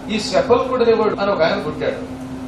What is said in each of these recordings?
ఈ శపల్కుడు అనేవాడు అని ఒక ఆయన పుట్టాడు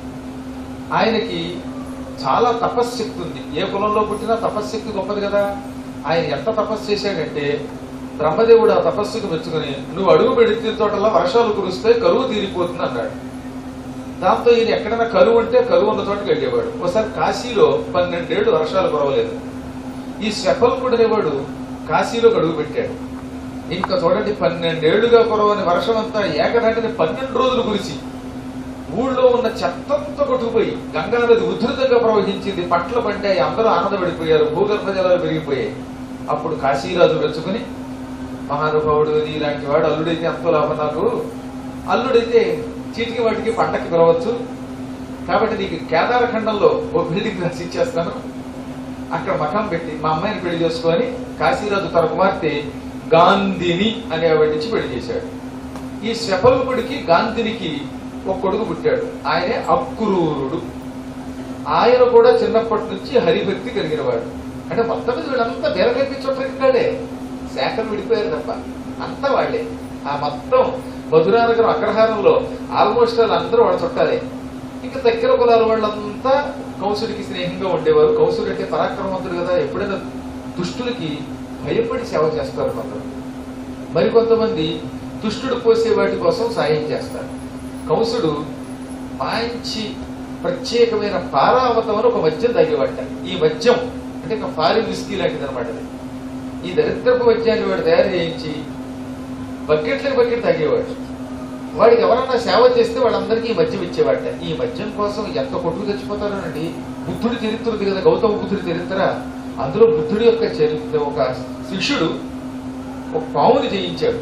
ఆయనకి చాలా తపశ్శక్తి ఉంది ఏ కులంలో పుట్టినా తపశ్శక్తి గొప్పది కదా ఆయన ఎంత తపస్సు చేశాడంటే బ్రహ్మదేవుడు ఆ తపస్సుకు మెచ్చుకుని నువ్వు అడుగు పెడితే తోటలా వర్షాలు కురిస్తే కరువు తీరిపోతుంది అన్నాడు దాంతో ఈయన ఎక్కడైనా కరువు ఉంటే కరువు ఉన్న చోటకి వెళ్ళేవాడు ఒకసారి కాశీలో పన్నెండేళ్లు వర్షాలు కురవలేదు ఈ శపల్కుడు అనేవాడు కాశీలోకి అడుగు పెట్టాడు ఇంకా చూడండి పన్నెండేళ్లుగా కురవని వర్షం అంతా ఏకదాటిని పన్నెండు రోజులు కురిసి ఊళ్ళో ఉన్న చెత్తంతా కొట్టుకుపోయి గంగా నది ఉధృతంగా ప్రవహించింది పంటలు పండాయి అందరూ ఆనందపడిపోయారు భూగర్భ జలాలు పెరిగిపోయాయి అప్పుడు కాశీరాజు వెచ్చుకుని మహానుభావుడు ఇలాంటి వాడు అల్లుడైతే ఎంతో లాభం నాకు అల్లుడైతే చీటికి వాటికి పంటకి పిలవచ్చు కాబట్టి నీకు కేదార ఖండంలో ఓ బిల్డింగ్ రాసి ఇచ్చేస్తాను అక్కడ మఠం పెట్టి మా అమ్మాయిని పెళ్లి చేసుకొని కాశీరాజు తన కుమార్తె గాంధిని అనే ఆవిడ నుంచి పెళ్లి చేశాడు ఈ శపల్కుడికి గాంధినికి ఒక కొడుకు పుట్టాడు ఆయనే అక్రూరుడు ఆయన కూడా చిన్నప్పటి నుంచి హరిభక్తి కలిగిన వాడు అంటే మొత్తం మీద వీళ్ళంతా బెరగట్టి చుట్టరికాడే శాఖలు విడిపోయారు తప్ప అంతా వాళ్ళే ఆ మొత్తం మధురానగరం అగ్రహారంలో ఆల్మోస్ట్ వాళ్ళు అందరూ వాళ్ళ చుట్టాలే ఇంకా దగ్గర కులాల వాళ్ళంతా కౌసుడికి స్నేహంగా ఉండేవారు కౌసుడు అంటే పరాక్రమవంతుడు కదా ఎప్పుడైనా దుష్టులకి భయపడి సేవ చేస్తారు కొందరు మరికొంతమంది దుష్టుడు పోసే వాటి కోసం సాయం చేస్తారు కంసుడు మంచి ప్రత్యేకమైన పారావతం అని ఒక మద్యం తాగేవాట ఈ మద్యం అంటే ఒక ఫారిన్ విస్కీ లాంటిది అనమాట ఈ దరిద్రపు మద్యాన్ని వాడు తయారు చేయించి బకెట్లకు బకెట్ తాగేవాడు వాడికి ఎవరన్నా సేవ చేస్తే వాళ్ళందరికీ ఈ మద్యం ఇచ్చేవాట ఈ మద్యం కోసం ఎంత కొట్టుకు తెచ్చిపోతారోనండి బుద్ధుడి చరిత్ర ఉంది కదా గౌతమ బుద్ధుడి చరిత్ర అందులో బుద్ధుడి యొక్క చరిత్ర ఒక శిష్యుడు ఒక పావుని జయించాడు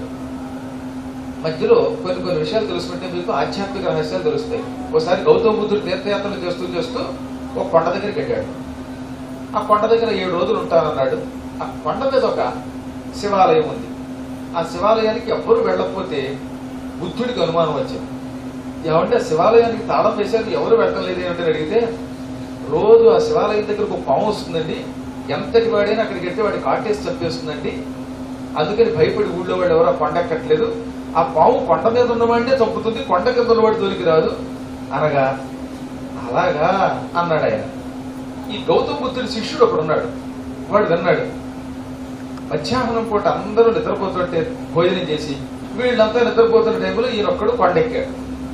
మధ్యలో కొన్ని కొన్ని విషయాలు తెలుసుకుంటే మీకు ఆధ్యాత్మిక రహస్యాలు తెలుస్తాయి ఒకసారి గౌతమ బుద్ధుడు తీర్థయాత్రలు చేస్తూ చేస్తూ ఒక కొండ దగ్గరికి వెళ్ళాడు ఆ కొండ దగ్గర ఏడు రోజులు ఉంటానన్నాడు ఆ కొండ మీద ఒక శివాలయం ఉంది ఆ శివాలయానికి ఎవ్వరు వెళ్ళకపోతే బుద్ధుడికి అనుమానం వచ్చింది ఏమంటే ఆ శివాలయానికి తాళం వేశారు ఎవరు వెళ్ళలేదు ఏమంటే అడిగితే రోజు ఆ శివాలయం దగ్గరకు ఒక పాము వస్తుందండి ఎంతటి వాడైనా అక్కడికి వెళ్తే వాడి కాటేసి చంపేస్తుందండి అందుకని భయపడి ఊళ్ళో వాడు ఎవరో కొండ ఎక్కట్లేదు ఆ పాము కొండ మీద ఉన్నవాడినే చంపుతుంది కొండ కింద ఉన్నవాడు దొరికి రాదు అనగా అలాగా అన్నాడు ఆయన ఈ గౌతమ బుద్ధుడి శిష్యుడు ఒకడు ఉన్నాడు వాడు విన్నాడు మధ్యాహ్నం పూట అందరూ నిద్రపోతుంటే భోజనం చేసి వీళ్ళంతా నిద్రపోతున్న టైంలో ఈయన ఒక్కడు కొండ ఎక్కాడు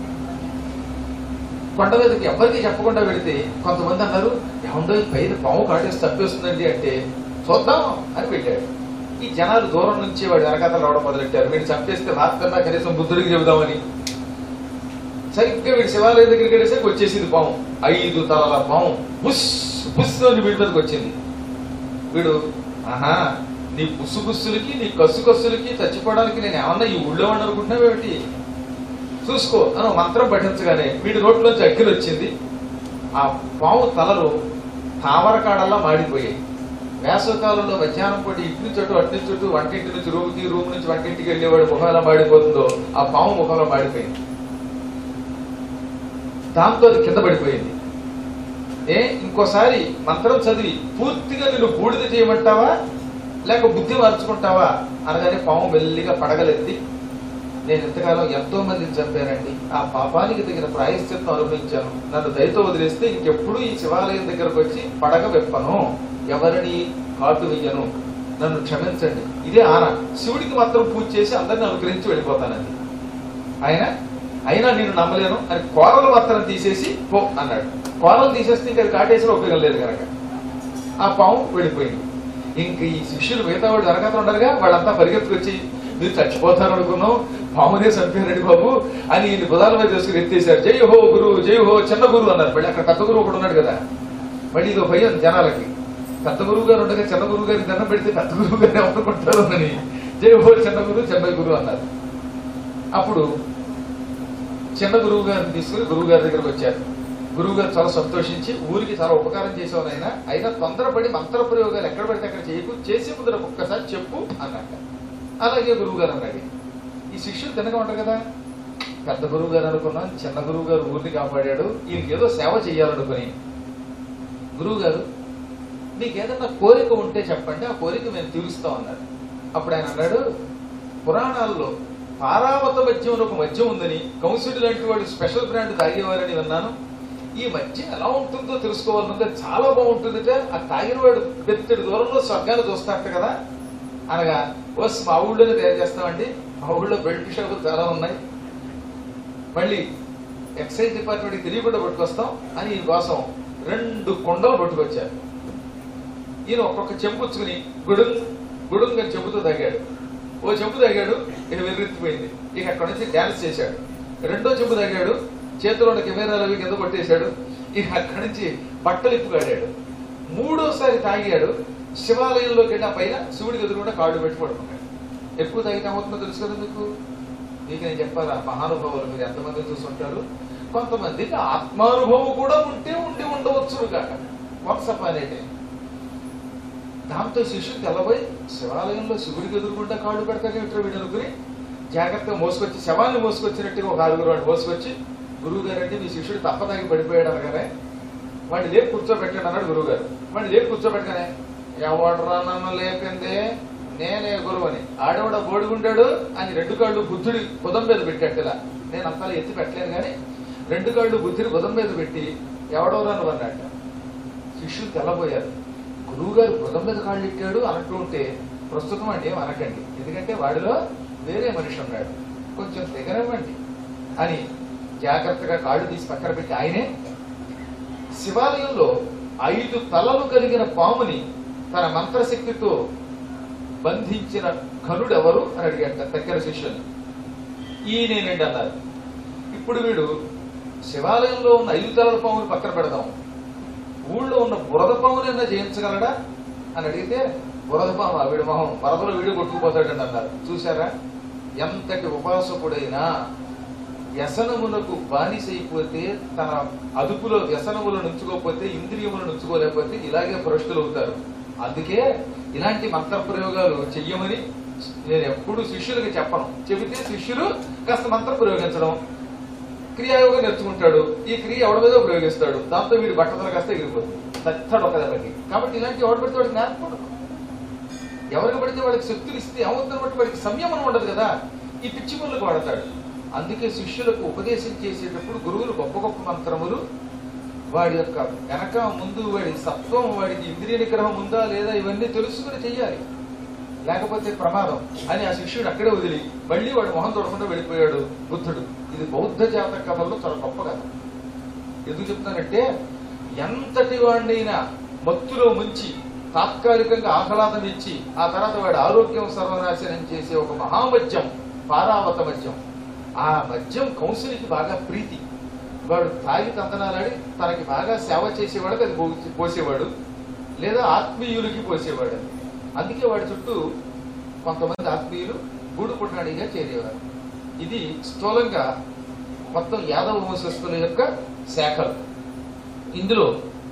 కొండ మీదకి ఎవరికి చెప్పకుండా వెళితే కొంతమంది అన్నారు ఏమండో ఈ పైన పాము కాటేసి తప్పేస్తుందండి అంటే చూద్దాం అని పెట్టాడు ఈ జనాలు దూరం నుంచి వాడు వెనకాతలు రావడం మొదలెట్టారు వీడు చంపేస్తే రాత్రన్నా కనీసం బుద్ధుడికి చెబుదామని సరిగ్గా వీడు శివాలయం దగ్గరికి వెళ్ళేసరికి వచ్చేసింది పాము ఐదు తలల పాము బుస్ బుస్ అని వీడి మీదకి వచ్చింది వీడు ఆహా నీ బుస్సు బుస్సులకి నీ కస్సు కస్సులకి చచ్చిపోవడానికి నేను ఏమన్నా ఈ ఊళ్ళో వాడిని అనుకుంటున్నావు ఏమిటి చూసుకో అని ఒక మంత్రం పఠించగానే వీడి నోట్లోంచి అగ్గిలు వచ్చింది ఆ పాము తలలు తామరకాడల్లా మాడిపోయాయి వేసవకాలంలో మధ్యాహ్నం పూట ఇటు చుట్టూ అటు చుట్టూ వంటింటి నుంచి రూమ్కి రూమ్ నుంచి వంటింటికి వెళ్ళేవాడు ముఖం ఎలా మాడిపోతుందో ఆ పాము ముఖంలో మాడిపోయింది దాంతో అది కింద పడిపోయింది ఏ ఇంకోసారి మంత్రం చదివి పూర్తిగా నిన్ను బూడిద చేయమంటావా లేక బుద్ధి మార్చుకుంటావా అనగానే పాము మెల్లిగా పడగలెత్తి నేను ఇంతకాలం ఎంతో మందిని చంపానండి ఆ పాపానికి తగిన ప్రాయశ్చిత్తం అనుభవించాను నన్ను దయతో వదిలేస్తే ఇంకెప్పుడు ఈ శివాలయం దగ్గరకు వచ్చి పడగ వెప్పను ఎవరిని కాటు వెయ్యను నన్ను క్షమించండి ఇదే ఆన శివుడికి మాత్రం పూజ చేసి అందరిని అనుగ్రహించి వెళ్ళిపోతానండి ఆయన అయినా నేను నమ్మలేను అని కోరలు మాత్రం తీసేసి పో అన్నాడు కోరలు తీసేస్తే ఇంకా అది కాటేసిన ఉపయోగం లేదు కనుక ఆ పాము వెళ్ళిపోయింది ఇంక ఈ శిష్యులు మిగతా వాడు వెనకాల ఉండరుగా వాళ్ళంతా పరిగెత్తుకొచ్చి మీరు చచ్చిపోతారు అనుకున్నాం పామునే చంపారండి బాబు అని ఈయన బుధాల మీద చేసుకుని ఎత్తేసారు జై హో గురు జై హో చిన్న గురువు అన్నారు మళ్ళీ అక్కడ పెద్ద గురువు ఒకడు ఉన్నాడు కదా మళ్ళీ ఇదో భయం జనాలకి పెద్ద గురువు గారు ఉండగా చిన్న గురువు గారికి దండం పెడితే పెద్ద గురువు గారు ఏమనుకుంటారు అని జై హో చిన్న గురువు చిన్న గురువు అన్నారు అప్పుడు చిన్న గురువు గారిని తీసుకుని గురువు గారి దగ్గరకు వచ్చారు గురువు గారు చాలా సంతోషించి ఊరికి చాలా ఉపకారం చేసేవారు ఆయన అయినా తొందరపడి మంత్ర ప్రయోగాలు ఎక్కడ పడితే అక్కడ చేయకు చేసే ముందు నాకు ఒక్కసారి చెప్పు అన్నట్ట అలాగే గురువు గారు అన్నాడు ఈ శిష్యులు తినగా ఉంటారు కదా పెద్ద గురువు గారు అనుకున్నాను చిన్న గురువు గారు ఊరిని కాపాడాడు ఈయనకి ఏదో సేవ చేయాలనుకుని గురువు గారు మీకు ఏదన్నా కోరిక ఉంటే చెప్పండి ఆ కోరిక మేము తీరుస్తాం అన్నాడు అప్పుడు ఆయన అన్నాడు పురాణాల్లో పారావత మద్యం అని ఒక మద్యం ఉందని కౌన్సిల్ లాంటి వాడు స్పెషల్ బ్రాండ్ తాగేవారని విన్నాను ఈ మద్యం ఎలా ఉంటుందో తెలుసుకోవాలంటే చాలా బాగుంటుందిట ఆ తాగిన వాడు బెత్తడి దూరంలో స్వర్గాన్ని చూస్తారట కదా అనగా వస్ మా ఊళ్ళోనే తయారు చేస్తామండి మా ఊళ్ళో బెల్ట్ షాపులు చాలా ఉన్నాయి మళ్ళీ ఎక్సైజ్ డిపార్ట్మెంట్కి తెలియకుండా పట్టుకొస్తాం అని ఈ కోసం రెండు కొండలు పట్టుకొచ్చారు ఈయన ఒక్కొక్క చెంపు పుచ్చుకుని గుడుంగ్ గుడుంగ్ అని చెంపుతూ తాగాడు ఓ చెంపు తాగాడు ఇక వెర్రెత్తిపోయింది ఇక అక్కడ నుంచి డ్యాన్స్ చేశాడు రెండో చెంపు తాగాడు చేతిలో ఉన్న కెమెరాలు అవి కింద కొట్టేశాడు ఇక అక్కడి నుంచి బట్టలు ఇప్పుగాడాడు మూడోసారి తాగాడు శివాలయంలోకి వెళ్ళి ఆ పైన శివుడికి ఎదురుకుండా కాళ్ళు పెట్టి పడుకున్నాడు ఎక్కువ తాగితే ఏమవుతుందో తెలుసు కదా మీకు మీకు నేను చెప్పాలా మహానుభావులు మీరు ఎంతమంది చూసుంటారు కొంతమందికి ఆత్మానుభవం కూడా ఉంటే ఉండి ఉండవచ్చు కాక వాట్సప్ అనేది దాంతో శిష్యుడు తెల్లబోయి శివాలయంలో శివుడికి ఎదురుకుండా కాళ్ళు పెడతానే ఇట్లా వీడు అనుకుని జాగ్రత్తగా మోసుకొచ్చి శవాన్ని మోసుకొచ్చినట్టుగా ఒక ఆరుగురు వాడు మోసుకొచ్చి గురువు గారు అంటే మీ శిష్యుడు తప్పదాగి పడిపోయాడు అనగానే వాడిని లేపు కూర్చోబెట్టాడు అన్నాడు గురువు గారు వాడిని లేపు కూర్చోబెట్టగానే ఎవడరా నన్ను లేపిందే నేనే గురువు అని ఆడవాడ బోడిగుండాడు అని రెండు కాళ్ళు బుద్ధుడి బుధం మీద పెట్టాడు ఇలా నేను అంతలా ఎత్తి పెట్టలేను కానీ రెండు కాళ్ళు బుద్ధుడి బుధం మీద పెట్టి ఎవడెవరా నువ్వు అన్నట్ట శిష్యులు తెల్లబోయారు గురువు గారు బుధం మీద కాళ్ళు ఇట్టాడు అంటూ ఉంటే ప్రస్తుతం అంటే ఏం అనకండి ఎందుకంటే వాడిలో వేరే మనిషి ఉన్నాడు కొంచెం తెగనివ్వండి అని జాగ్రత్తగా కాళ్ళు తీసి పక్కన పెట్టి ఆయనే శివాలయంలో ఐదు తలలు కలిగిన పాముని తన మంత్రశక్తితో బంధించిన ఘనుడెవరు అని అడిగాట దగ్గర శిష్యుని ఈయనేనండి అన్నారు ఇప్పుడు వీడు శివాలయంలో ఉన్న ఐదు తలల పాముని పక్కన పెడదాం ఊళ్ళో ఉన్న బురద పామునైనా జయించగలడా అని అడిగితే బురద పాము వీడి మొహం వరదలో వీడు కొట్టుకుపోతాడండి అన్నారు చూసారా ఎంతటి ఉపాసకుడైనా వ్యసనమునకు బానిసైపోతే తన అదుపులో వ్యసనములు నుంచుకోకపోతే ఇంద్రియములు నుంచుకోలేకపోతే ఇలాగే భ్రష్టులు అవుతారు అందుకే ఇలాంటి మంత్ర ప్రయోగాలు చెయ్యమని నేను ఎప్పుడు శిష్యులకి చెప్పను చెబితే శిష్యులు కాస్త మంత్ర ప్రయోగించడం క్రియాయోగం నేర్చుకుంటాడు ఈ క్రియ ఎవడి మీద ప్రయోగిస్తాడు దాంతో వీడి బట్టతల కాస్త ఎగిరిపోతుంది తత్తడు ఒక దెబ్బకి కాబట్టి ఇలాంటి ఎవడు పెడితే వాడికి నేర్పకూడదు ఎవరికి పడితే వాడికి శక్తులు ఇస్తే ఏమవుతుందని బట్టి వాడికి సంయమనం ఉండదు కదా ఈ పిచ్చి పనులకు వాడతాడు అందుకే శిష్యులకు ఉపదేశం చేసేటప్పుడు గురువులు గొప్ప గొప్ప మంత్రములు వాడి యొక్క వెనక ముందు వాడి సత్వం వాడికి ఇంద్రియ నిగ్రహం ఉందా లేదా ఇవన్నీ తెలుసుకుని చెయ్యాలి లేకపోతే ప్రమాదం అని ఆ శిష్యుడు అక్కడే వదిలి మళ్ళీ వాడు మొహం తొడకుండా వెళ్ళిపోయాడు బుద్ధుడు ఇది బౌద్ధ జాతక కథల్లో చాలా గొప్ప కథ ఎందుకు చెప్తానంటే ఎంతటి వాడినైనా మత్తులో ముంచి తాత్కాలికంగా ఆహ్లాదం ఇచ్చి ఆ తర్వాత వాడి ఆరోగ్యం సర్వనాశనం చేసే ఒక మహామద్యం పారావత మద్యం ఆ మద్యం కౌన్సిలికి బాగా ప్రీతి వాడు తాగి తందనాలాడి తనకి బాగా సేవ చేసేవాడికి అది పో- పోసేవాడు లేదా ఆత్మీయులకి పోసేవాడు అందుకే వాడి చుట్టూ కొంతమంది ఆత్మీయులు గూడు పుట్టాడిగా చేరేవారు ఇది స్థూలంగా మొత్తం యాదవ వంశస్థుల యొక్క శాఖలు ఇందులో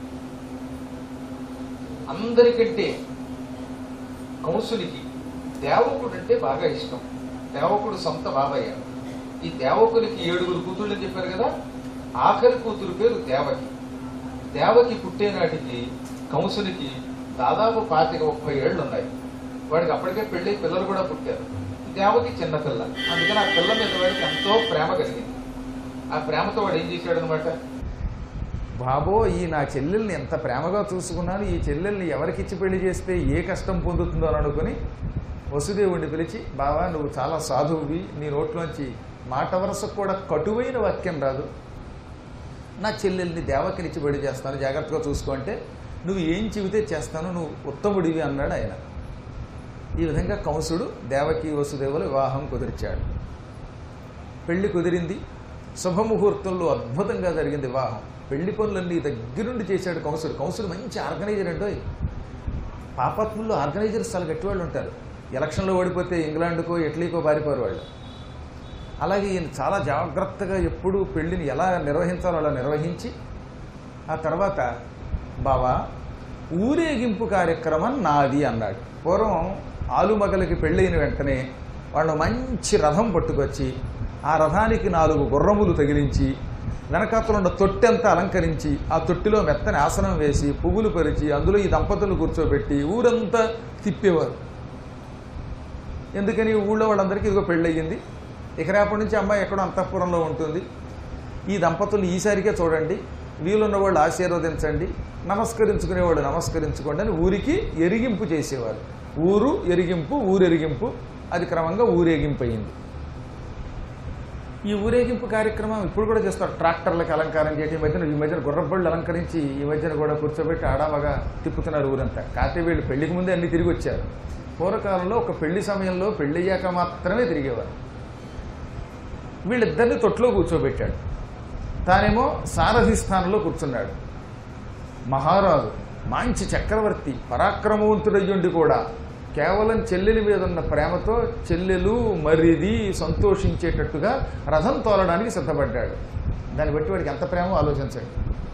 అందరికంటే కంసునికి దేవకుడు అంటే బాగా ఇష్టం దేవకుడు సొంత బాబయ్య ఈ దేవకునికి ఏడుగురు కూతుళ్ళు అని చెప్పారు కదా ఆఖరి కూతురు పేరు దేవకి దేవకి పుట్టేనాటికి కంసునికి దాదాపు పాతిక ముప్పై ఏళ్ళు ఉన్నాయి వాడికి అప్పటికే పెళ్ళి పిల్లలు కూడా పుట్టారు దేవకి చిన్న పిల్ల అందుకని ఆ పిల్ల మీద వాడికి ఎంతో ప్రేమ కలిగింది ఆ ప్రేమతో వాడు ఏం చేశాడు అనమాట బాబో ఈ నా చెల్లెల్ని ఎంత ప్రేమగా చూసుకున్నాను ఈ చెల్లెల్ని ఎవరికిచ్చి పెళ్లి చేస్తే ఏ కష్టం పొందుతుందో అని అనుకుని వసుదేవుడిని పిలిచి బావా నువ్వు చాలా సాధువువి నీ నోట్లోంచి మాట వరసకు కూడా కటువైన వాక్యం రాదు నా చెల్లెల్ని దేవకినిచ్చి పెళ్లి చేస్తాను జాగ్రత్తగా చూసుకుంటే నువ్వు ఏం చెబితే చేస్తాను నువ్వు ఉత్తముడివి అన్నాడు ఆయన ఈ విధంగా కంసుడు దేవకి వసుదేవుల వివాహం కుదిర్చాడు పెళ్లి కుదిరింది శుభముహూర్తంలో అద్భుతంగా జరిగింది వివాహం పెళ్లి పనులన్నీ దగ్గరుండి చేశాడు కంసుడు కంసుడు మంచి ఆర్గనైజర్ అంటో పాపాత్ముల్లో ఆర్గనైజర్స్ చాలా గట్టివాళ్ళు ఉంటారు ఎలక్షన్లో ఓడిపోతే ఇంగ్లాండ్కో ఇటలీకో పారిపోరు వాళ్ళు అలాగే ఈయన చాలా జాగ్రత్తగా ఎప్పుడూ పెళ్లిని ఎలా నిర్వహించాలో అలా నిర్వహించి ఆ తర్వాత బావా ఊరేగింపు కార్యక్రమం నాది అన్నాడు పూర్వం ఆలుమగలకి పెళ్ళైన వెంటనే వాళ్ళు మంచి రథం పట్టుకొచ్చి ఆ రథానికి నాలుగు గుర్రములు తగిలించి వెనకాతలు ఉన్న తొట్టి అంతా అలంకరించి ఆ తొట్టిలో మెత్తని ఆసనం వేసి పువ్వులు పరిచి అందులో ఈ దంపతులు కూర్చోబెట్టి ఊరంతా తిప్పేవారు ఎందుకని ఊళ్ళో వాళ్ళందరికీ ఇదిగో పెళ్ళయింది ఇక రేపటి నుంచి అమ్మాయి ఎక్కడో అంతఃపురంలో ఉంటుంది ఈ దంపతులు ఈసారికే చూడండి వీలున్న వాళ్ళు ఆశీర్వదించండి నమస్కరించుకునేవాళ్ళు నమస్కరించుకోండి అని ఊరికి ఎరిగింపు చేసేవారు ఊరు ఎరిగింపు ఊరెరిగింపు అది క్రమంగా ఊరేగింపు అయింది ఈ ఊరేగింపు కార్యక్రమం ఇప్పుడు కూడా చేస్తారు ట్రాక్టర్లకు అలంకారం చేయడం ఈ మధ్యన ఈ మధ్యన గుర్రబళ్ళు అలంకరించి ఈ మధ్యన కూడా కూర్చోబెట్టి ఆడామగా తిప్పుతున్నారు ఊరంతా కాకపోతే వీళ్ళు పెళ్లికి ముందే అన్ని తిరిగి వచ్చారు పూర్వకాలంలో ఒక పెళ్లి సమయంలో పెళ్ళయ్యాక మాత్రమే తిరిగేవారు వీళ్ళిద్దరిని తొట్లో కూర్చోబెట్టాడు తానేమో సారథి స్థానంలో కూర్చున్నాడు మహారాజు మంచి చక్రవర్తి పరాక్రమవంతుడయ్యుండి కూడా కేవలం చెల్లెలి మీద ఉన్న ప్రేమతో చెల్లెలు మరిది సంతోషించేటట్టుగా రథం తోలడానికి సిద్ధపడ్డాడు దాన్ని బట్టి వాడికి ఎంత ప్రేమో ఆలోచించండి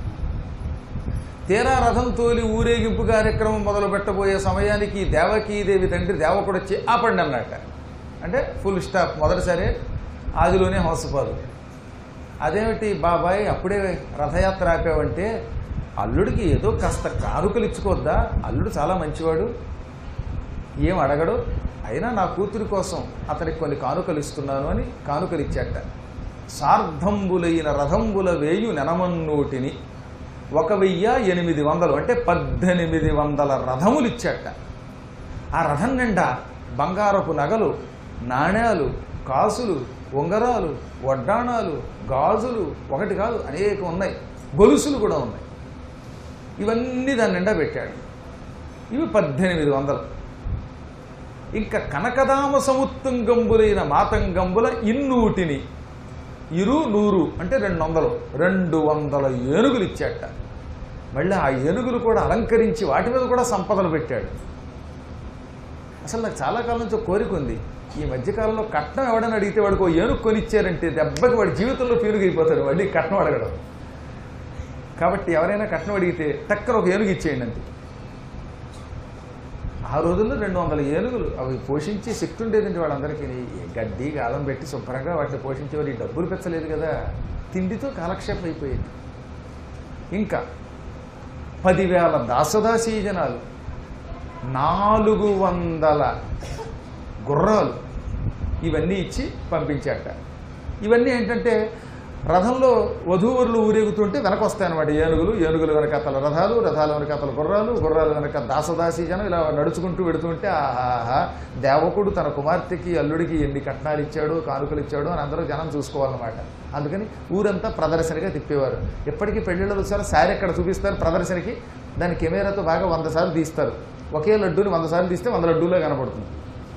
తీరా రథం తోలి ఊరేగింపు కార్యక్రమం మొదలు పెట్టబోయే సమయానికి దేవకీదేవి తండ్రి దేవకుడు వచ్చి ఆపండి అన్నట్ట అంటే ఫుల్ స్టాప్ మొదటిసారి ఆదిలోనే హంసపాదు అదేమిటి బాబాయ్ అప్పుడే రథయాత్ర ఆపావంటే అల్లుడికి ఏదో కాస్త కానుకలు ఇచ్చుకోద్దా అల్లుడు చాలా మంచివాడు ఏం అడగడు అయినా నా కూతురి కోసం అతనికి కొన్ని కానుకలు ఇస్తున్నాను అని కానుకలు ఇచ్చాట సార్ధంబులైన రథంబుల వేయు నెనమన్నోటిని ఒక వెయ్యి ఎనిమిది వందలు అంటే పద్దెనిమిది వందల రథములు ఇచ్చాట ఆ రథం నిండా బంగారపు నగలు నాణేలు కాసులు ఉంగరాలు వడ్డాణాలు గాజులు ఒకటి కాదు అనేక ఉన్నాయి గొలుసులు కూడా ఉన్నాయి ఇవన్నీ దాని నిండా పెట్టాడు ఇవి పద్దెనిమిది వందలు ఇంకా కనకదామ సముత్తుంగంబులైన మాతంగంబుల ఇన్నూటిని ఇరు నూరు అంటే రెండు వందలు రెండు వందల ఏనుగులు ఇచ్చాట మళ్ళీ ఆ ఏనుగులు కూడా అలంకరించి వాటి మీద కూడా సంపదలు పెట్టాడు అసలు నాకు చాలా కాలం నుంచి ఒక కోరిక ఉంది ఈ మధ్యకాలంలో కట్నం ఎవడని అడిగితే వాడికి ఓ ఏనుగు కొనిచ్చారంటే దెబ్బకి వాడి జీవితంలో పీనుగైపోతాడు మళ్ళీ కట్నం అడగడం కాబట్టి ఎవరైనా కట్నం అడిగితే టక్కన ఒక ఏనుగు ఇచ్చేయండి అంతే ఆ రోజుల్లో రెండు వందల ఏనుగులు అవి పోషించే శక్తి ఉండేదండి వాళ్ళందరికీ ఈ గడ్డి గాలం పెట్టి శుభ్రంగా వాటిని పోషించేవారు ఈ డబ్బులు పెంచలేదు కదా తిండితో కాలక్షేపం అయిపోయేది ఇంకా పదివేల దాసదాసీ జనాలు నాలుగు వందల గుర్రాలు ఇవన్నీ ఇచ్చి పంపించాట ఇవన్నీ ఏంటంటే రథంలో వధూవరులు ఊరేగుతుంటే వెనక వస్తాయన్నమాట ఏనుగులు ఏనుగులు వెనకాతల రథాలు రథాల వెనకాతల గుర్రాలు గుర్రాలు వెనక దాసదాసీ జనం ఇలా నడుచుకుంటూ వెడుతుంటే ఆహా దేవకుడు తన కుమార్తెకి అల్లుడికి ఎన్ని కట్నాలు ఇచ్చాడు కానుకలు ఇచ్చాడు అని అందరూ జనం చూసుకోవాలన్నమాట అందుకని ఊరంతా ప్రదర్శనగా తిప్పేవారు ఎప్పటికీ పెళ్లిళ్ళు వచ్చారో శారీ ఎక్కడ చూపిస్తారు ప్రదర్శనకి దాని కెమెరాతో బాగా వంద సార్లు తీస్తారు ఒకే లడ్డూని వంద సార్లు తీస్తే వంద లడ్డూలో కనపడుతుంది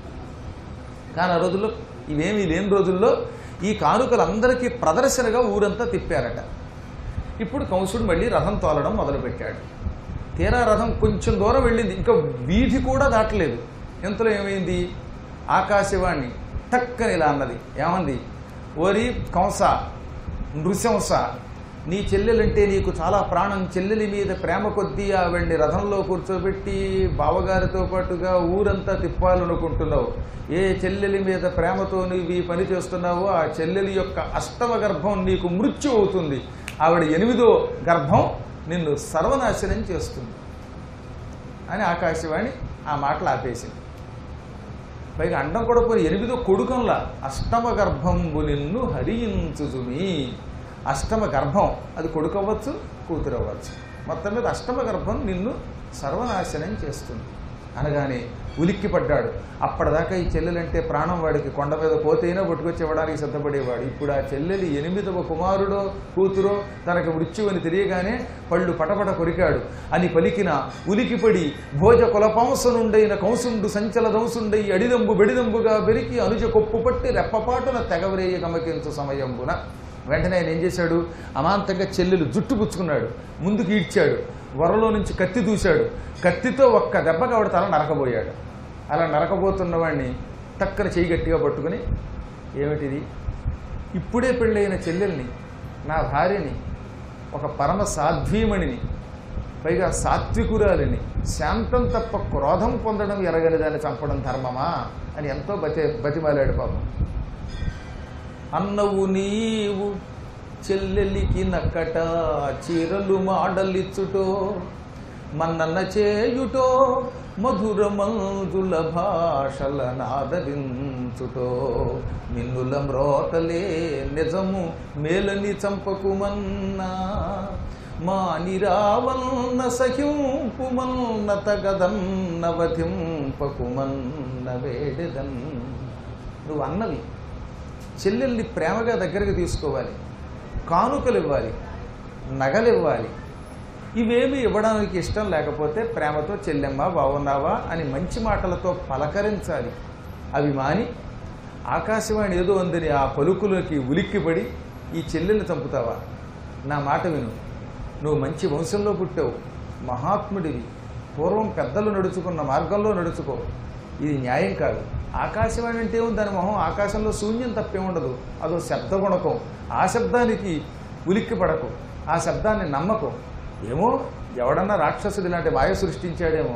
కానీ ఆ రోజుల్లో ఇవేమీ లేని రోజుల్లో ఈ కానుకలు అందరికీ ప్రదర్శనగా ఊరంతా తిప్పారట ఇప్పుడు కంసుడు మళ్ళీ రథం తోలడం మొదలుపెట్టాడు తీరా రథం కొంచెం దూరం వెళ్ళింది ఇంకా వీధి కూడా దాటలేదు ఇంతలో ఏమైంది ఆకాశవాణి టక్కని ఇలా అన్నది ఏమంది ఓరి కంస నృశంస నీ చెల్లెలంటే నీకు చాలా ప్రాణం చెల్లెలి మీద ప్రేమ కొద్దీ ఆవిడ్ని రథంలో కూర్చోబెట్టి బావగారితో పాటుగా ఊరంతా తిప్పాలనుకుంటున్నావు ఏ చెల్లెలి మీద ప్రేమతో నువ్వు ఈ పని చేస్తున్నావో ఆ చెల్లెలి యొక్క అష్టమ గర్భం నీకు మృత్యు అవుతుంది ఆవిడ ఎనిమిదో గర్భం నిన్ను సర్వనాశనం చేస్తుంది అని ఆకాశవాణి ఆ మాటలు ఆపేసింది పైగా అండం కూడా పోయి ఎనిమిదో కొడుకంలా అష్టమ గర్భంబు నిన్ను హరించుజుమి అష్టమ గర్భం అది కొడుకు అవ్వచ్చు కూతురు అవ్వచ్చు మొత్తం మీద అష్టమ గర్భం నిన్ను సర్వనాశనం చేస్తుంది అనగానే ఉలిక్కి పడ్డాడు అప్పటిదాకా ఈ చెల్లెలంటే ప్రాణం వాడికి కొండ మీద పోతేనే పట్టుకొచ్చి ఇవ్వడానికి సిద్ధపడేవాడు ఇప్పుడు ఆ చెల్లెలి ఎనిమిదవ కుమారుడో కూతురో తనకు మృత్యు అని తెలియగానే పళ్ళు పటపట కొరికాడు అని పలికిన ఉలికిపడి భోజ కులపాంసనుండైన కంసుండు సంచల దంసుండై అడిదంబు బెడిదంబుగా బెరికి అనుజ కొప్పు పట్టి రెప్పపాటున తెగవరేయ గమకించు సమయంబున వెంటనే ఆయన ఏం చేశాడు అమాంతంగా చెల్లెలు జుట్టు పుచ్చుకున్నాడు ముందుకు ఈడ్చాడు వరలో నుంచి కత్తి దూశాడు కత్తితో ఒక్క దెబ్బకి ఆవిడ తల నరకబోయాడు అలా నరకబోతున్న వాడిని టక్కన చేయి గట్టిగా పట్టుకుని ఏమిటిది ఇప్పుడే పెళ్ళైన చెల్లెల్ని నా భార్యని ఒక పరమ సాధ్వీమణిని పైగా సాత్వికురాలిని శాంతం తప్ప క్రోధం పొందడం ఎరగని దాన్ని చంపడం ధర్మమా అని ఎంతో బతి బతిమాలాడు పాపం అన్నవు నీవు చెల్లెలికి నక్కట చీరలు మాడలిచ్చుటో మన్నన్న చేయుటో మధురమంజుల భాషల నాదరించుటో మిన్నుల మ్రోతలే నిజము మేలని చంపకుమన్నా మా నిరావన్న సహింపుమన్న తగదన్న వధింపకుమన్న వేడెదన్ నువ్వు అన్నవి చెల్లెల్ని ప్రేమగా దగ్గరకు తీసుకోవాలి కానుకలు ఇవ్వాలి నగలు ఇవ్వాలి ఇవేమి ఇవ్వడానికి ఇష్టం లేకపోతే ప్రేమతో చెల్లెమ్మ బాగున్నావా అని మంచి మాటలతో పలకరించాలి అవి మాని ఆకాశవాణి ఏదో అందని ఆ పలుకులకి ఉలిక్కిపడి ఈ చెల్లెల్ని చంపుతావా నా మాట విను నువ్వు మంచి వంశంలో పుట్టావు మహాత్ముడివి పూర్వం పెద్దలు నడుచుకున్న మార్గంలో నడుచుకో ఇది న్యాయం కాదు ఆకాశవాణి అంటే ఏముంది దాని మొహం ఆకాశంలో శూన్యం తప్పే ఉండదు అదో శబ్ద గుణకం ఆ శబ్దానికి ఉలిక్కి పడకు ఆ శబ్దాన్ని నమ్మకు ఏమో ఎవడన్నా రాక్షసుడు ఇలాంటి వాయు సృష్టించాడేమో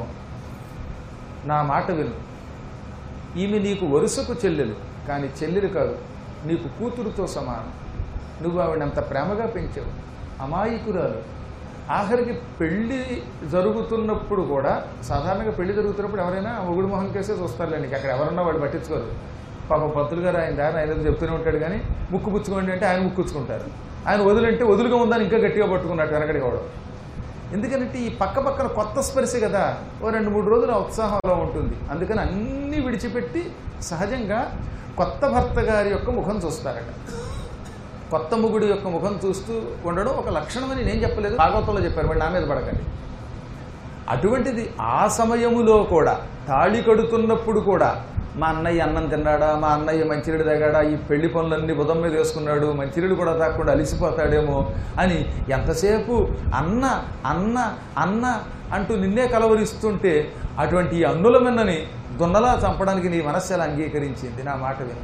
నా మాట విను ఈమె నీకు వరుసకు చెల్లెలు కానీ చెల్లెలు కాదు నీకు కూతురుతో సమానం నువ్వు ఆవిడంత ప్రేమగా పెంచావు అమాయకురాలు ఆఖరికి పెళ్లి జరుగుతున్నప్పుడు కూడా సాధారణంగా పెళ్లి జరుగుతున్నప్పుడు ఎవరైనా మొగుడు మొహం కేసే చూస్తారులేండి అక్కడ ఎవరన్నా వాళ్ళు పట్టించుకోరు పాప పంతులు గారు ఆయన దారి ఆయన ఏదో చెప్తూనే ఉంటాడు కానీ ముక్కు పుచ్చుకోండి అంటే ఆయన ముక్కుచ్చుకుంటారు ఆయన వదులంటే వదులుగా ఉందని ఇంకా గట్టిగా పట్టుకున్నట్టు వెనకడికి అవడం ఎందుకంటే ఈ పక్క పక్కన కొత్త స్పర్శ కదా ఓ రెండు మూడు రోజులు ఆ ఉత్సాహంలో ఉంటుంది అందుకని అన్నీ విడిచిపెట్టి సహజంగా కొత్త భర్త గారి యొక్క ముఖం చూస్తారట కొత్త ముగుడి యొక్క ముఖం చూస్తూ ఉండడం ఒక లక్షణమని నేను చెప్పలేదు భాగవతంలో చెప్పారు మరి నా మీద పడకండి అటువంటిది ఆ సమయములో కూడా తాళి కడుతున్నప్పుడు కూడా మా అన్నయ్య అన్నం తిన్నాడా మా అన్నయ్య మంచినీడు తాగాడా ఈ పెళ్లి పనులన్నీ బుధం మీద వేసుకున్నాడు మంచినీడు కూడా తాకుండా అలిసిపోతాడేమో అని ఎంతసేపు అన్న అన్న అన్న అంటూ నిన్నే కలవరిస్తుంటే అటువంటి ఈ అన్నుల మిన్నని దున్నలా చంపడానికి నీ మనస్సు ఎలా అంగీకరించింది నా మాట విను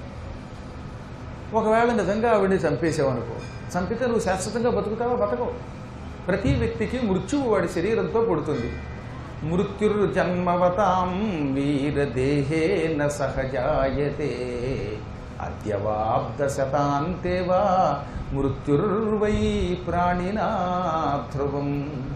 ఒకవేళ నిజంగా ఆవిడని చంపేసావనుకో చంపితే నువ్వు శాశ్వతంగా బతుకుతావా బతకవు ప్రతి వ్యక్తికి మృత్యువు వాడి శరీరంతో పుడుతుంది మృత్యుర్జన్మవతాం వీరదేహేన సహజాయతే అద్యవాబ్ద శతాంతే వా మృత్యుర్వై ప్రాణినా ధ్రువం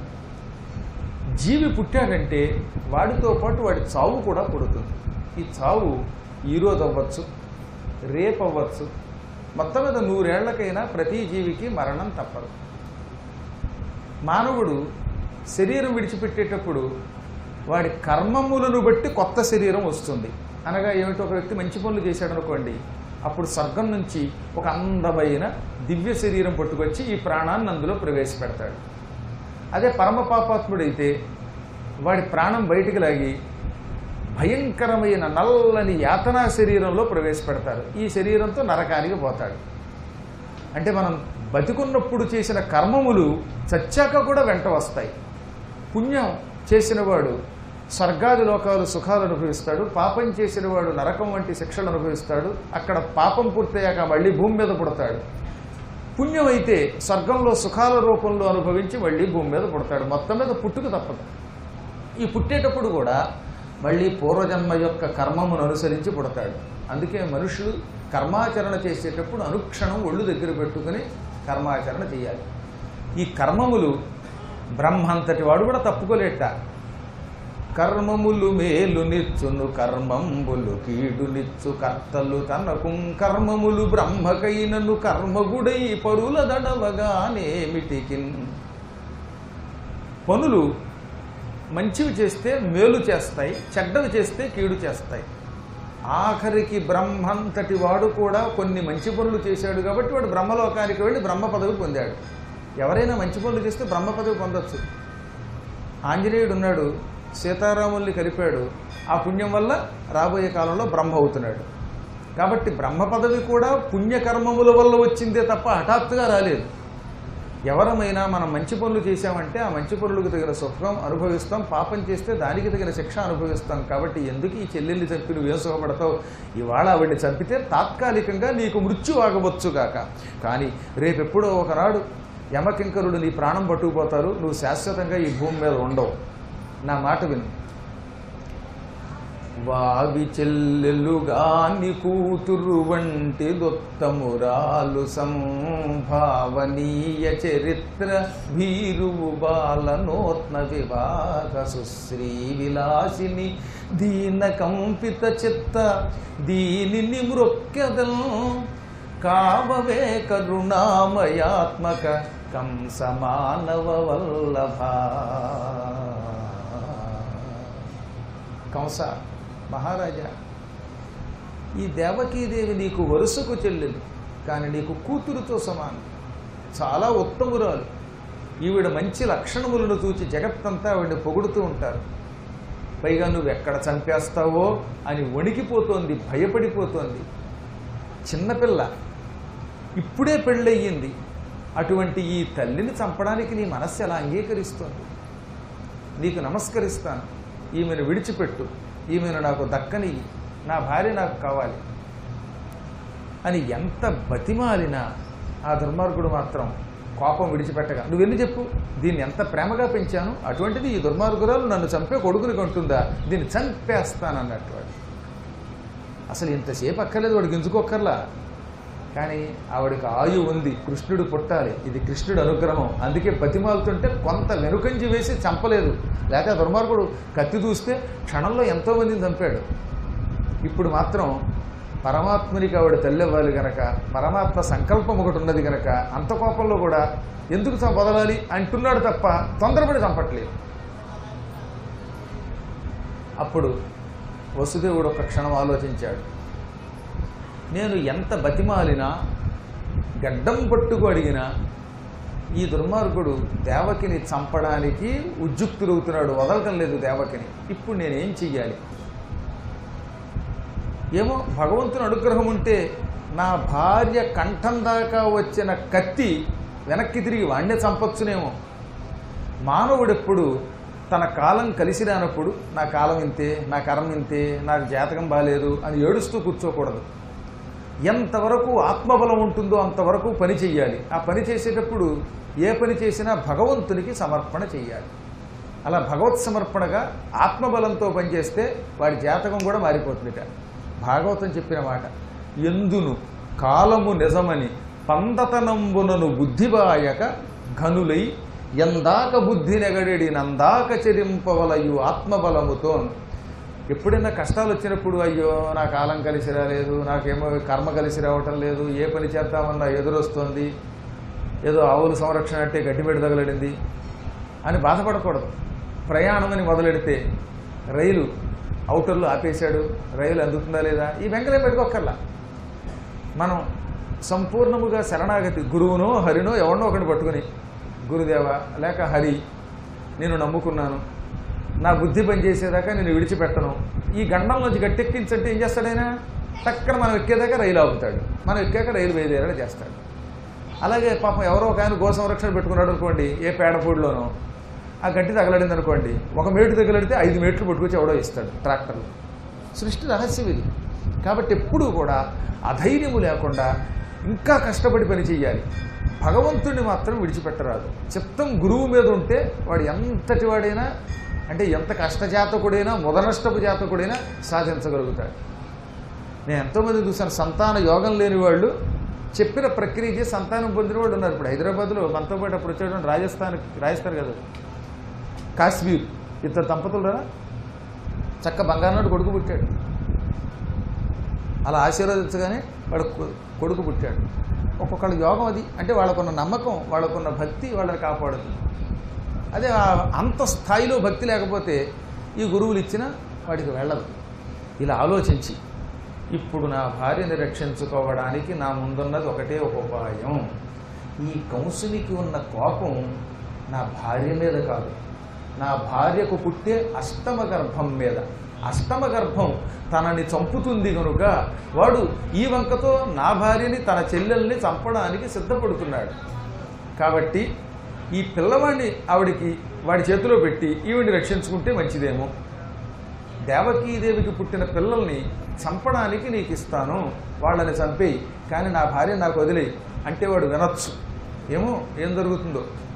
జీవి పుట్టాడంటే వాడితో పాటు వాడి చావు కూడా పుడుతుంది ఈ చావు ఈరోజు అవ్వచ్చు రేపు అవ్వచ్చు మొత్తం మీద నూరేళ్లకైనా ప్రతి జీవికి మరణం తప్పదు మానవుడు శరీరం విడిచిపెట్టేటప్పుడు వాడి కర్మములను బట్టి కొత్త శరీరం వస్తుంది అనగా ఏమిటో ఒక వ్యక్తి మంచి పనులు చేశాడు అనుకోండి అప్పుడు స్వర్గం నుంచి ఒక అందమైన దివ్య శరీరం పట్టుకొచ్చి ఈ ప్రాణాన్ని అందులో ప్రవేశపెడతాడు అదే పరమ పాపాత్ముడైతే వాడి ప్రాణం బయటికి లాగి భయంకరమైన నల్లని యాతనా శరీరంలో ప్రవేశపెడతారు ఈ శరీరంతో నరకానికి పోతాడు అంటే మనం బతికున్నప్పుడు చేసిన కర్మములు చచ్చాక కూడా వెంట వస్తాయి పుణ్యం చేసినవాడు స్వర్గాది లోకాలు సుఖాలు అనుభవిస్తాడు పాపం చేసినవాడు నరకం వంటి శిక్షలు అనుభవిస్తాడు అక్కడ పాపం పూర్తయ్యాక మళ్ళీ భూమి మీద పుడతాడు పుణ్యం అయితే స్వర్గంలో సుఖాల రూపంలో అనుభవించి మళ్ళీ భూమి మీద పుడతాడు మొత్తం మీద పుట్టుక తప్పదు ఈ పుట్టేటప్పుడు కూడా మళ్ళీ పూర్వజన్మ యొక్క కర్మమును అనుసరించి పుడతాడు అందుకే మనుషులు కర్మాచరణ చేసేటప్పుడు అనుక్షణం ఒళ్ళు దగ్గర పెట్టుకుని కర్మాచరణ చేయాలి ఈ కర్మములు బ్రహ్మంతటి వాడు కూడా తప్పుకోలేట కర్మములు మేలు నిచ్చును కర్మంబులు కీడు నిచ్చు కర్తలు తనకు కర్మములు బ్రహ్మకైనను కర్మగుడై పరుల దడవగానేమిటికిన్ పనులు మంచివి చేస్తే మేలు చేస్తాయి చెడ్డవి చేస్తే కీడు చేస్తాయి ఆఖరికి బ్రహ్మంతటి వాడు కూడా కొన్ని మంచి పనులు చేశాడు కాబట్టి వాడు బ్రహ్మలోకానికి వెళ్ళి బ్రహ్మ పదవి పొందాడు ఎవరైనా మంచి పనులు చేస్తే బ్రహ్మ పదవి పొందొచ్చు ఆంజనేయుడు ఉన్నాడు సీతారాముల్ని కలిపాడు ఆ పుణ్యం వల్ల రాబోయే కాలంలో బ్రహ్మ అవుతున్నాడు కాబట్టి బ్రహ్మ పదవి కూడా పుణ్యకర్మముల వల్ల వచ్చిందే తప్ప హఠాత్తుగా రాలేదు ఎవరమైనా మనం మంచి పనులు చేశామంటే ఆ మంచి పనులకు తగిన సుఖం అనుభవిస్తాం పాపం చేస్తే దానికి తగిన శిక్ష అనుభవిస్తాం కాబట్టి ఎందుకు ఈ చెల్లెల్ని చంపి నువ్వు ఏం సుఖపడతావు ఇవాళ ఆవిడ్ని చంపితే తాత్కాలికంగా నీకు మృత్యు ఆగవచ్చుగాక కానీ రేపెప్పుడో ఒకనాడు యమకింకరుడు నీ ప్రాణం పట్టుకుపోతారు నువ్వు శాశ్వతంగా ఈ భూమి మీద ఉండవు నా మాట విను వావి చెల్లెలుగాని కూతురు వంటి దొత్తమురాలు సంభావనీయ చరిత్ర భీరువు బాలనోత్న వివాహ సుశ్రీ విలాసిని దీన కంపిత చిత్త దీనిని మృక్యదం కావవే కరుణామయాత్మక కంస మానవ వల్లభ కంస మహారాజా ఈ దేవకీదేవి నీకు వరుసకు చెల్లెలు కానీ నీకు కూతురుతో సమానం చాలా ఉత్తమురాలు ఈవిడ మంచి లక్షణములను చూచి జగత్తంతా ఆవిడని పొగుడుతూ ఉంటారు పైగా నువ్వు ఎక్కడ చంపేస్తావో అని వణికిపోతోంది భయపడిపోతోంది చిన్నపిల్ల ఇప్పుడే పెళ్ళయ్యింది అటువంటి ఈ తల్లిని చంపడానికి నీ మనస్సు ఎలా అంగీకరిస్తోంది నీకు నమస్కరిస్తాను ఈమెను విడిచిపెట్టు ఈమెను నాకు దక్కని నా భార్య నాకు కావాలి అని ఎంత బతిమాలినా ఆ దుర్మార్గుడు మాత్రం కోపం విడిచిపెట్టగా నువ్వెన్ని చెప్పు దీన్ని ఎంత ప్రేమగా పెంచాను అటువంటిది ఈ దుర్మార్గురాలు నన్ను చంపే కొడుకుని కంటుందా దీన్ని చంపేస్తానన్నట్టు వాడు అసలు ఇంతసేపు అక్కర్లేదు వాడికి ఎంచుకోక్కర్లా కానీ ఆవిడకి ఆయు ఉంది కృష్ణుడు పుట్టాలి ఇది కృష్ణుడు అనుగ్రహం అందుకే బతిమాలుతుంటే కొంత వెనుకంజి వేసి చంపలేదు లేకపోతే ఆ దుర్మార్గుడు కత్తి దూస్తే క్షణంలో ఎంతో మందిని చంపాడు ఇప్పుడు మాత్రం పరమాత్మునికి ఆవిడ తల్లివ్వాలి గనక పరమాత్మ సంకల్పం ఒకటి ఉన్నది గనక అంత కోపంలో కూడా ఎందుకు చం- వదలాలి అంటున్నాడు తప్ప తొందరపడి చంపట్లేదు అప్పుడు వసుదేవుడు ఒక క్షణం ఆలోచించాడు నేను ఎంత బతిమాలినా గడ్డం పట్టుకు అడిగినా ఈ దుర్మార్గుడు దేవకిని చంపడానికి ఉద్యుక్తులవుతున్నాడు వదలటం లేదు దేవకిని ఇప్పుడు నేనేం చెయ్యాలి ఏమో భగవంతుని అనుగ్రహం ఉంటే నా భార్య కంఠం దాకా వచ్చిన కత్తి వెనక్కి తిరిగి వాణ్ణే చంపొచ్చునేమో మానవుడెప్పుడు తన కాలం కలిసి రానప్పుడు నా కాలం ఇంతే నా కర్మ ఇంతే నాకు జాతకం బాలేదు అని ఏడుస్తూ కూర్చోకూడదు ఎంతవరకు ఆత్మబలం ఉంటుందో అంతవరకు పని చెయ్యాలి ఆ పని చేసేటప్పుడు ఏ పని చేసినా భగవంతునికి సమర్పణ చెయ్యాలి అలా భగవత్ సమర్పణగా ఆత్మబలంతో పనిచేస్తే వాడి జాతకం కూడా మారిపోతుందిట భాగవతం చెప్పిన మాట ఎందును కాలము నిజమని పందతనంబునను బుద్ధిబాయక ఘనులై ఎందాక బుద్ధి నెగడెడి నందాక చెరింపవలయు ఆత్మబలముతో ఎప్పుడైనా కష్టాలు వచ్చినప్పుడు అయ్యో నా కాలం కలిసి రాలేదు నాకేమో కర్మ కలిసి రావటం లేదు ఏ పని చేద్దామన్నా ఎదురొస్తోంది ఏదో ఆవుల సంరక్షణ అంటే గడ్డిమెడ తగలడింది అని బాధపడకూడదు ప్రయాణం అని మొదలెడితే రైలు అవుటర్లు ఆపేశాడు రైలు అందుతుందా లేదా ఈ వెంకలే పెట్టుకోక్కర్లా మనం సంపూర్ణముగా శరణాగతి గురువునో హరినో ఎవరినో ఒకటి పట్టుకుని గురుదేవ లేక హరి నేను నమ్ముకున్నాను నా బుద్ధి పనిచేసేదాకా నేను విడిచిపెట్టను ఈ గండం నుంచి గట్టెక్కించంటే ఏం చేస్తాడైనా టక్కన మనం ఎక్కేదాకా రైలు ఆపుతాడు మనం ఎక్కాక రైలు వేదేలా చేస్తాడు అలాగే పాపం ఎవరో ఒక ఆయన గో సంరక్షణ పెట్టుకున్నాడు అనుకోండి ఏ పేడపూడిలోనో ఆ గట్టి తగలడింది అనుకోండి ఒక మేటు తగిలిడితే ఐదు మేట్లు పట్టుకొచ్చి ఎవడో ఇస్తాడు ట్రాక్టర్లు సృష్టి రహస్యం ఇది కాబట్టి ఎప్పుడూ కూడా అధైర్యము లేకుండా ఇంకా కష్టపడి పని చేయాలి భగవంతుడిని మాత్రం విడిచిపెట్టరాదు చిత్తం గురువు మీద ఉంటే వాడు ఎంతటి వాడైనా అంటే ఎంత కష్టజాతకుడైనా మొదనష్టపు జాతకుడైనా సాధించగలుగుతాడు నేను ఎంతోమంది చూశాను సంతాన యోగం లేని వాళ్ళు చెప్పిన ప్రక్రియ చేసి సంతానం పొందిన వాళ్ళు ఉన్నారు ఇప్పుడు హైదరాబాద్లో మనతో పాటు అప్పుడు వచ్చేటువంటి రాజస్థాన్ రాజస్థాన్ కదా కాశ్మీర్ ఇద్దరు దంపతులు చక్క బంగారు కొడుకు పుట్టాడు అలా ఆశీర్వదించగానే వాడు కొ- కొడుకు పుట్టాడు ఒక్కొక్కళ్ళ యోగం అది అంటే వాళ్ళకున్న నమ్మకం వాళ్ళకున్న భక్తి వాళ్ళని కాపాడుతుంది అదే ఆ- అంత స్థాయిలో భక్తి లేకపోతే ఈ గురువులు ఇచ్చినా వాడికి వెళ్ళదు ఇలా ఆలోచించి ఇప్పుడు నా భార్యని రక్షించుకోవడానికి నా ముందున్నది ఒకటే ఒక ఉపాయం ఈ కంసునికి ఉన్న కోపం నా భార్య మీద కాదు నా భార్యకు పుట్టే అష్టమ గర్భం మీద అష్టమ గర్భం తనని చంపుతుంది కనుక వాడు ఈ వంకతో నా భార్యని తన చెల్లెల్ని చంపడానికి సిద్ధపడుతున్నాడు కాబట్టి ఈ పిల్లవాడిని ఆవిడికి వాడి చేతిలో పెట్టి ఈవిడిని రక్షించుకుంటే మంచిదేమో దేవకీదేవికి పుట్టిన పిల్లల్ని చంపడానికి నీకు ఇస్తాను వాళ్ళని చంపేయి కానీ నా భార్య నాకు వదిలేయి అంటే వాడు వినొచ్చు ఏమో ఏం జరుగుతుందో